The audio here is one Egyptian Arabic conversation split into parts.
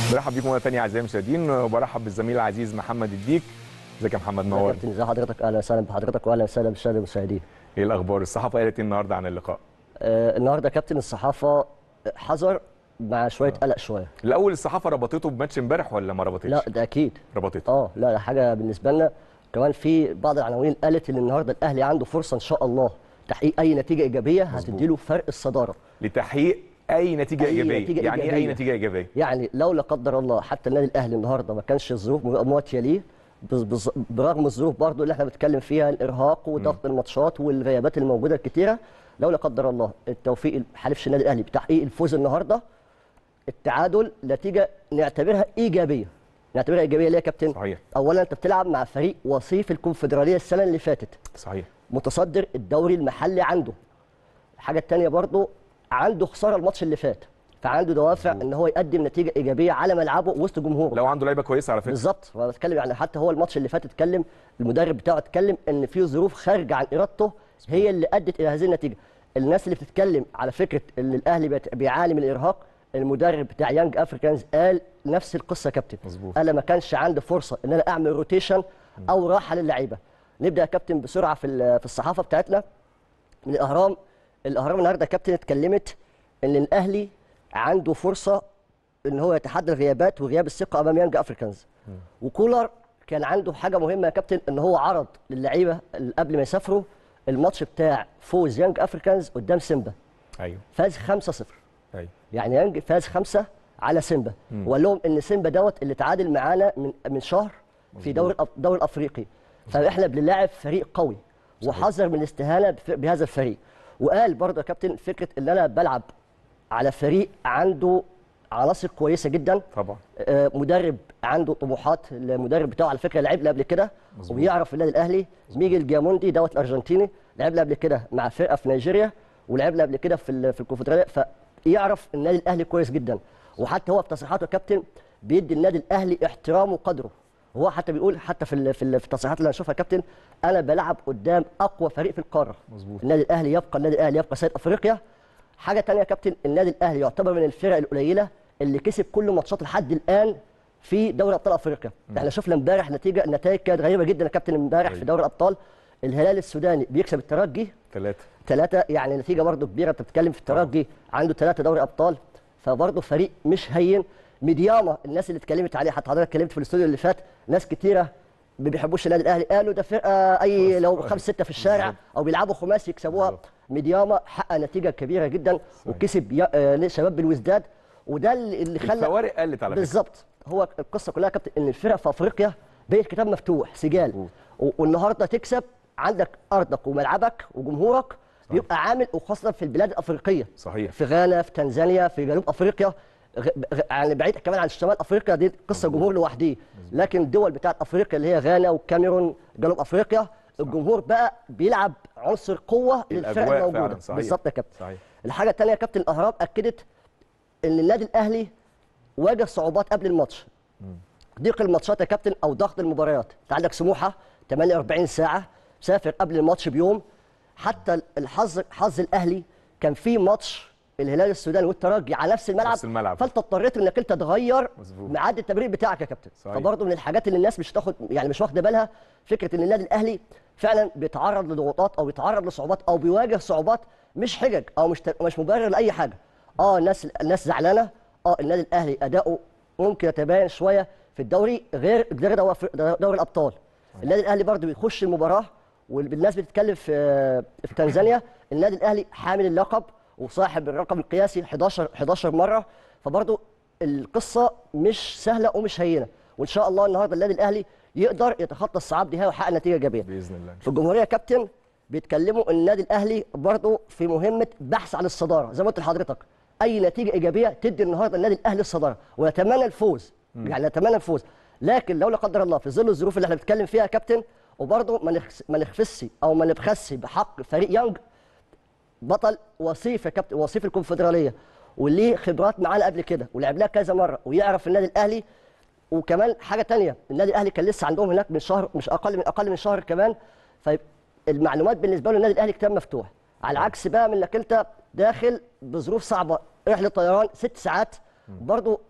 برحب بيكم مره ثانيه اعزائي المشاهدين وبرحب بالزميل العزيز محمد الديك ازيك يا محمد يا نور كابتن ازي حضرتك اهلا وسهلا بحضرتك واهلا وسهلا بالساده المشاهدين ايه الاخبار الصحافه قالت ايه النهارده عن اللقاء آه النهارده كابتن الصحافه حذر مع شويه قلق شويه الاول الصحافه ربطته بماتش امبارح ولا ما ربطتش لا ده اكيد ربطته اه لا ده حاجه بالنسبه لنا كمان في بعض العناوين قالت ان النهارده الاهلي عنده فرصه ان شاء الله تحقيق اي نتيجه ايجابيه هتديله فرق الصداره لتحقيق اي نتيجه أي ايجابيه نتيجة يعني ايه اي إيجابية. نتيجه ايجابيه يعني لو لا قدر الله حتى النادي الاهلي النهارده ما كانش الظروف مواتيه ليه بز- بز- برغم الظروف برضو اللي احنا بنتكلم فيها الارهاق وضغط الماتشات والغيابات الموجوده الكتيره لو لا قدر الله التوفيق ما حالفش النادي الاهلي بتحقيق الفوز النهارده التعادل نتيجه نعتبرها ايجابيه نعتبرها ايجابيه ليه يا كابتن صحيح اولا انت بتلعب مع فريق وصيف الكونفدراليه السنه اللي فاتت صحيح متصدر الدوري المحلي عنده الحاجه الثانيه برضو عنده خساره الماتش اللي فات فعنده دوافع ان هو يقدم نتيجه ايجابيه على ملعبه وسط جمهوره لو عنده لعيبه كويسه على فكره بالظبط وانا بتكلم يعني حتى هو الماتش اللي فات اتكلم المدرب بتاعه اتكلم ان في ظروف خارجه عن ارادته هي اللي ادت الى هذه النتيجه الناس اللي بتتكلم على فكره ان الاهلي بيت- بيعاني من الارهاق المدرب بتاع يانج افريكانز قال نفس القصه يا كابتن مظبوط. قال ما كانش عندي فرصه ان انا اعمل روتيشن او راحه للعيبه نبدا يا كابتن بسرعه في ال- في الصحافه بتاعتنا من الاهرام الاهرام النهارده يا كابتن اتكلمت ان الاهلي عنده فرصه ان هو يتحدى الغيابات وغياب الثقه امام يانج افريكانز وكولر كان عنده حاجه مهمه يا كابتن ان هو عرض للعيبه اللي قبل ما يسافروا الماتش بتاع فوز يانج افريكانز قدام سيمبا ايوه فاز 5-0 ايوه يعني يانج فاز خمسة على سيمبا وقال لهم ان سيمبا دوت اللي تعادل معانا من من شهر في دوري الأف- الدوري الافريقي فاحنا بنلاعب فريق قوي وحذر من الاستهانه بف- بهذا الفريق وقال برضه يا كابتن فكره ان انا بلعب على فريق عنده عناصر كويسه جدا طبعا آه، مدرب عنده طموحات المدرب بتاعه على فكره لعب له قبل كده مظبوط. وبيعرف النادي الاهلي ميجل جياموندي دوت الارجنتيني لعب له قبل كده مع فرقه في نيجيريا ولعب له قبل كده في ال- في الكونفدراليه فيعرف النادي الاهلي كويس جدا وحتى هو في تصريحاته يا كابتن بيدي النادي الاهلي احترامه وقدره هو حتى بيقول حتى في ال- في ال- في التصريحات اللي هنشوفها يا كابتن انا بلعب قدام اقوى فريق في القاره مظبوط. النادي الاهلي يبقى النادي الاهلي يبقى سيد افريقيا حاجه تانية يا كابتن النادي الاهلي يعتبر من الفرق القليله اللي كسب كل ماتشات لحد الان في دوري ابطال افريقيا احنا شفنا امبارح نتيجه النتائج كانت غريبه جدا يا كابتن امبارح في دوري الابطال الهلال السوداني بيكسب الترجي ثلاثه ثلاثة يعني نتيجة برضو كبيرة انت بتتكلم في الترجي عنده ثلاثة دوري أبطال فبرضو فريق مش هين ميدياما الناس اللي اتكلمت عليه حتى حضرتك اتكلمت في الاستوديو اللي فات ناس كتيرة ما بيحبوش النادي الاهلي قالوا ده فرقه اي لو خمس سته في الشارع او بيلعبوا خماسي يكسبوها بالظبط. ميدياما حقق نتيجه كبيره جدا وكسب يا- آه، شباب بالوزداد وده اللي اللي خلى الفوارق قلت على فكره بالظبط هو القصه كلها يا كابتن ان الفرق في افريقيا بقت كتاب مفتوح سجال مظبوط. و- والنهارده تكسب عندك ارضك وملعبك وجمهورك بيبقى عامل وخاصه في البلاد الافريقيه صحيح في غانا في تنزانيا في جنوب افريقيا غ- غ- يعني بعيد كمان عن شمال افريقيا دي قصه جمهور لوحديه لكن الدول بتاعت افريقيا اللي هي غانا والكاميرون جنوب افريقيا الجمهور بقى بيلعب عنصر قوه للفرق الأجواء الموجوده فعلاً، صحيح. بالظبط يا كابتن صحيح الحاجه الثانيه يا كابتن الاهرام اكدت ان النادي الاهلي واجه صعوبات قبل الماتش ضيق الماتشات يا كابتن او ضغط المباريات انت عندك سموحه 48 ساعه سافر قبل الماتش بيوم حتى الحظ حظ الاهلي كان في ماتش الهلال السوداني والترجي على نفس الملعب نفس الملعب. فانت اضطريت انك انت تغير مظبوط. ميعاد التمرين بتاعك يا كابتن صحيح. فبرضه من الحاجات اللي الناس مش تاخد يعني مش واخده بالها فكره ان النادي الاهلي فعلا بيتعرض لضغوطات او بيتعرض لصعوبات او بيواجه صعوبات مش حجج او مش مش مبرر لاي حاجه اه الناس الناس زعلانه اه النادي الاهلي اداؤه ممكن يتباين شويه في الدوري غير غير دوري دوري الابطال النادي الاهلي برضه بيخش المباراه والناس بتتكلم في في تنزانيا النادي الاهلي حامل اللقب وصاحب الرقم القياسي 11 11 مره فبرضه القصه مش سهله ومش هينه وان شاء الله النهارده النادي الاهلي يقدر يتخطى الصعاب دي ويحقق نتيجه ايجابيه باذن الله في الجمهوريه يا كابتن بيتكلموا ان النادي الاهلي برضه في مهمه بحث عن الصداره زي ما قلت لحضرتك اي نتيجه ايجابيه تدي النهارده النادي الاهلي الصداره ونتمنى الفوز يعني نتمنى الفوز لكن لو لا قدر الله في ظل الظروف اللي احنا بنتكلم فيها يا كابتن وبرضه ما نخس ما نخفسش او ما نبخسش بحق فريق يانج بطل وصيف يا كابتن وصيف الكونفدراليه وليه خبرات معانا قبل كده ولعبناها كذا مره ويعرف النادي الاهلي وكمان حاجه تانية النادي الاهلي كان لسه عندهم هناك من شهر مش اقل من اقل من شهر كمان فالمعلومات بالنسبه له النادي الاهلي كتاب مفتوح على العكس بقى من انك انت داخل بظروف صعبه رحله طيران ست ساعات برضو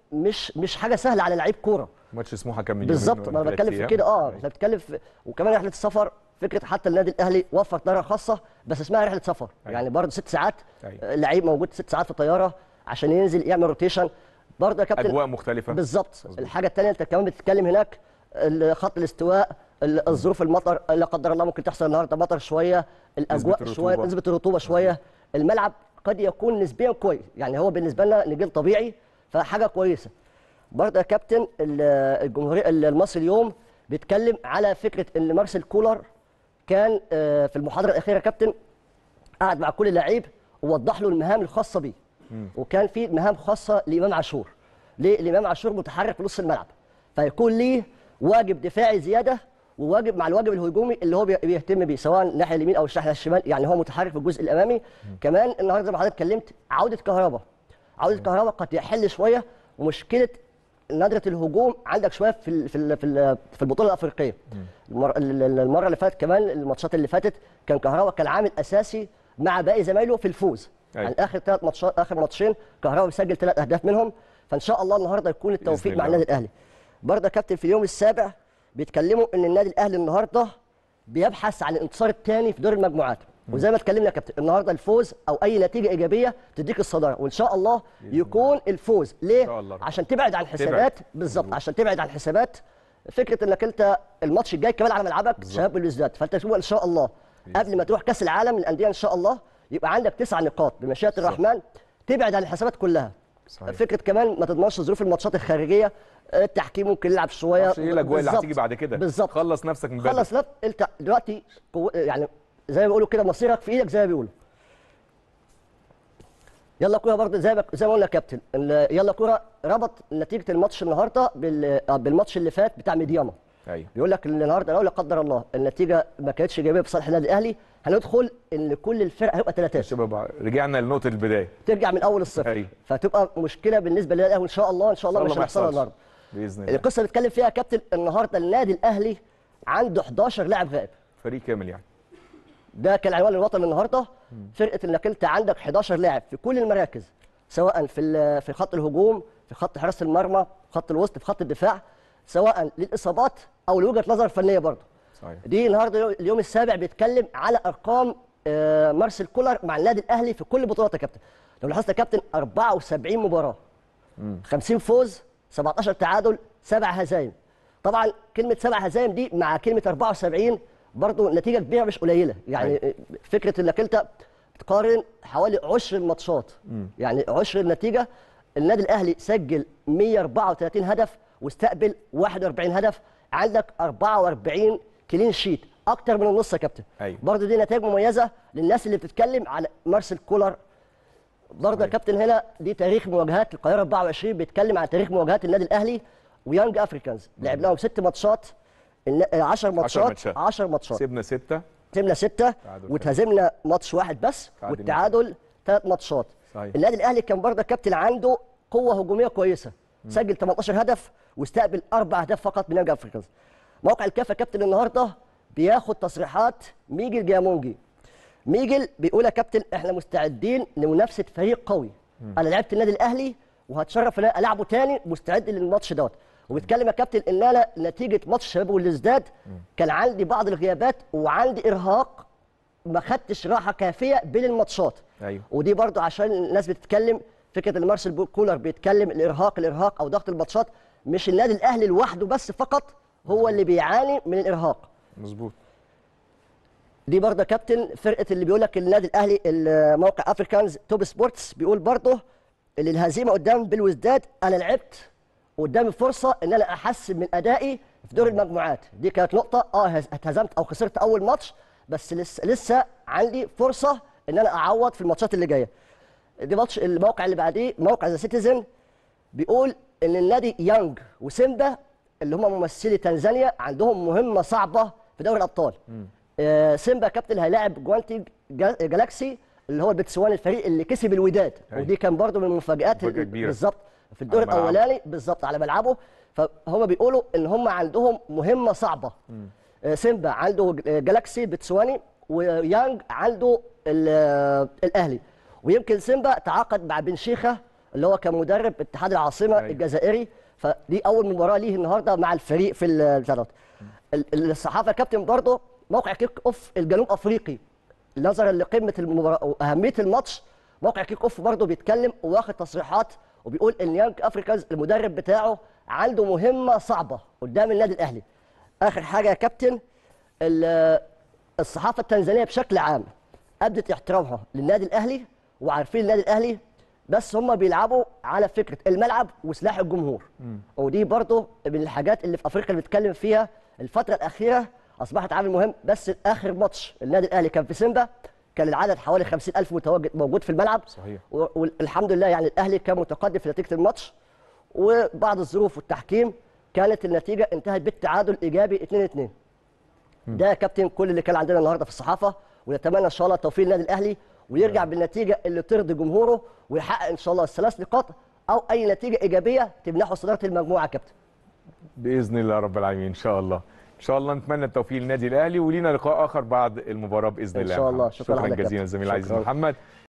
مش مش حاجه سهله على لعيب كوره ماتش سموحه كان من بالظبط يومين ما ولا انا ثلاث بتكلم في أيام. كده اه أيوة. احنا بنتكلم في وكمان رحله السفر فكره حتى النادي الاهلي وفر طياره خاصه بس اسمها رحله سفر أيوة. يعني برضه ست ساعات أيوة. آه، اللعيب موجود ست ساعات في الطياره عشان ينزل يعمل روتيشن برضه يا كابتن اجواء مختلفه بالظبط مظبوط. الحاجه الثانيه انت كمان بتتكلم هناك ال- خط الاستواء ال- الظروف المطر لا قدر الله ممكن تحصل النهارده مطر شويه الاجواء نسبة شويه الرطوبة. نسبه الرطوبه شويه الملعب قد يكون نسبيا كويس يعني هو بالنسبه لنا نجيل طبيعي فحاجه كويسه برضه يا كابتن ال- الجمهوريه ال- المصري اليوم بيتكلم على فكره ان مارسيل كولر كان آه، في المحاضره الاخيره يا كابتن قعد مع كل لعيب ووضح له المهام الخاصه بيه وكان في مهام خاصه لامام عاشور ليه الامام عاشور متحرك في نص الملعب فيكون ليه واجب دفاعي زياده وواجب مع الواجب الهجومي اللي هو بي- بيهتم بيه سواء الناحيه اليمين او الناحيه الشمال يعني هو متحرك في الجزء الامامي كمان النهارده زي ما حضرتك اتكلمت عوده كهربا عوده كهربا قد يحل شويه مشكله نادره الهجوم عندك شويه في ال- في ال- في ال- في البطوله الافريقيه المر- ال- ال- المره اللي فاتت كمان الماتشات اللي فاتت كان كهربا كان عامل اساسي مع باقي زمايله في الفوز أيوة. يعني اخر ثلاث ماتشات اخر ماتشين كهربا بيسجل ثلاث اهداف منهم فان شاء الله النهارده يكون التوفيق بإذن مع الله. النادي الاهلي برضه يا كابتن في اليوم السابع بيتكلموا ان النادي الاهلي النهارده بيبحث عن الانتصار الثاني في دور المجموعات وزي ما اتكلمنا يا كابتن النهارده الفوز او اي نتيجه ايجابيه تديك الصداره وان شاء الله يكون الفوز ليه شاء الله. عشان تبعد عن حسابات بالظبط عشان تبعد عن حسابات فكره انك انت الماتش الجاي كمان على ملعبك شباب بالوزداد فانت تبقى ان شاء الله قبل ما تروح كاس العالم للانديه ان شاء الله يبقى عندك تسع نقاط بمشيئه الرحمن تبعد عن الحسابات كلها صحيح. فكره كمان ما تضمنش ظروف الماتشات الخارجيه التحكيم ممكن يلعب شويه معرفش ايه الاجواء اللي بالظبط. هتيجي بعد كده بالظبط خلص نفسك من بدري خلص لا انت دلوقتي قو... يعني زي ما بيقولوا كده مصيرك في ايدك زي ما بيقولوا يلا كوره برضه زي ما زي ما قلنا يا كابتن ال- يلا كوره ربط نتيجه الماتش النهارده بال... آه، بالماتش اللي فات بتاع ميدياما ايوه بيقول لك ان النهارده لو لا قدر الله النتيجه ما كانتش ايجابيه بصالح النادي الاهلي هندخل ان كل الفرق هيبقى ثلاثات شباب رجعنا لنقطه البدايه ترجع من اول الصفر أيوة. فتبقى مشكله بالنسبه للنادي الاهلي ان شاء الله ان شاء الله إن مش شاء الله ما هنحصلها يحصلش. النهارده باذن الله القصه اللي بتكلم فيها يا كابتن النهارده النادي الاهلي عنده 11 لاعب غائب فريق كامل يعني ده كان عنوان الوطن النهارده فرقه انك انت عندك 11 لاعب في كل المراكز سواء في ال- في خط الهجوم في خط حراسه المرمى في خط الوسط في خط الدفاع سواء للاصابات او لوجهه نظر فنيه برضه صحيح دي النهارده اليوم السابع بيتكلم على ارقام آه، مارسيل كولر مع النادي الاهلي في كل بطولات يا كابتن لو لاحظت يا كابتن 74 مباراه 50 فوز 17 تعادل سبع هزايم طبعا كلمه سبع هزايم دي مع كلمه 74 برضه نتيجه كبيره مش قليله يعني فكره انك انت تقارن حوالي عشر الماتشات يعني عشر النتيجه النادي الاهلي سجل 134 هدف واستقبل 41 هدف عندك 44 كلين شيت اكتر من النص يا كابتن أيوة. برضه دي نتائج مميزه للناس اللي بتتكلم على مارسيل كولر برضه يا كابتن هنا دي تاريخ مواجهات القاهره 24 بيتكلم عن تاريخ مواجهات النادي الاهلي ويانج افريكانز لعب لهم ست ماتشات 10 ماتشات ماتشات. 10 ماتشات سيبنا سته كسبنا ستة تعادل واتهزمنا ماتش واحد بس تعادل والتعادل ثلاث ماتشات صحيح. النادي الاهلي كان برضه كابتن عنده قوه هجوميه كويسه سجل 18 هدف واستقبل اربع اهداف فقط من يانج افريكانز موقع الكافه كابتن النهارده بياخد تصريحات ميجل جيامونجي ميجل بيقول يا كابتن احنا مستعدين لمنافسه فريق قوي انا لعبت النادي الاهلي وهتشرف ان انا العبه تاني مستعد للماتش دوت وبيتكلم يا كابتن ان انا نتيجه ماتش الشباب والازداد كان عندي بعض الغيابات وعندي ارهاق ما خدتش راحه كافيه بين الماتشات ايوه ودي برضو عشان الناس بتتكلم فكره ان مارسيل بو- كولر بيتكلم الارهاق الارهاق او ضغط الماتشات مش النادي الاهلي لوحده بس فقط هو اللي بيعاني من الارهاق مظبوط دي برضه يا كابتن فرقه اللي بيقول لك النادي الاهلي الموقع افريكانز توب سبورتس بيقول برضه اللي الهزيمه قدام بالوزداد انا لعبت قدامي فرصه ان انا احسن من ادائي في دور المجموعات دي كانت نقطه اه هز- اتهزمت او خسرت اول ماتش بس لسه لسه عندي فرصه ان انا اعوض في الماتشات اللي جايه دي ماتش الموقع اللي بعديه موقع ذا سيتيزن بيقول ان النادي يانج وسيمبا اللي هم ممثلي تنزانيا عندهم مهمه صعبه في دوري الابطال آه سيمبا كابتن هيلاعب جوانتي جا- جالاكسي اللي هو البتسواني الفريق اللي كسب الوداد أيوة. ودي كان برضو من المفاجات مفاجأة ال- كبيرة. بالظبط في الدور على ملعبه. الاولاني بالظبط على ملعبه فهم بيقولوا ان هم عندهم مهمه صعبه آه سيمبا عنده ج- جالاكسي بتسواني ويانج عنده ال- آه، الاهلي ويمكن سيمبا تعاقد مع بن شيخه اللي هو كان مدرب اتحاد العاصمه أيوة. الجزائري فدي اول مباراه ليه النهارده مع الفريق في البتاع دوت. ال- ال- الصحافه يا كابتن برضه موقع كيك اوف الجنوب افريقي نظرا لقمه المباراه واهميه الماتش موقع كيك اوف برضه بيتكلم واخد تصريحات وبيقول ان يانج افريكانز المدرب بتاعه عنده مهمه صعبه قدام النادي الاهلي اخر حاجه يا كابتن ال- الصحافه التنزانيه بشكل عام ابدت احترامها للنادي الاهلي وعارفين النادي الاهلي بس هم بيلعبوا على فكره الملعب وسلاح الجمهور ودي برضه من الحاجات اللي في افريقيا اللي بنتكلم فيها الفتره الاخيره اصبحت عامل مهم بس اخر ماتش النادي الاهلي كان في سيمبا كان العدد حوالي 50000 متواجد موجود في الملعب صحيح. و- والحمد لله يعني الاهلي كان متقدم في نتيجه الماتش وبعض الظروف والتحكيم كانت النتيجه انتهت بالتعادل الايجابي 2 2 ده يا كابتن كل اللي كان عندنا النهارده في الصحافه ونتمنى ان شاء الله التوفيق للنادي الاهلي ويرجع بالنتيجه اللي ترضي جمهوره ويحقق ان شاء الله الثلاث نقاط او اي نتيجه ايجابيه تمنحه صداره المجموعه يا كابتن باذن الله رب العالمين ان شاء الله ان شاء الله نتمنى التوفيق للنادي الاهلي ولينا لقاء اخر بعد المباراه باذن إن الله شاء يا الله. محمد. شكراً شكرا لحضرتك يا جزيلا كابتن. زميل العزيز شكراً. محمد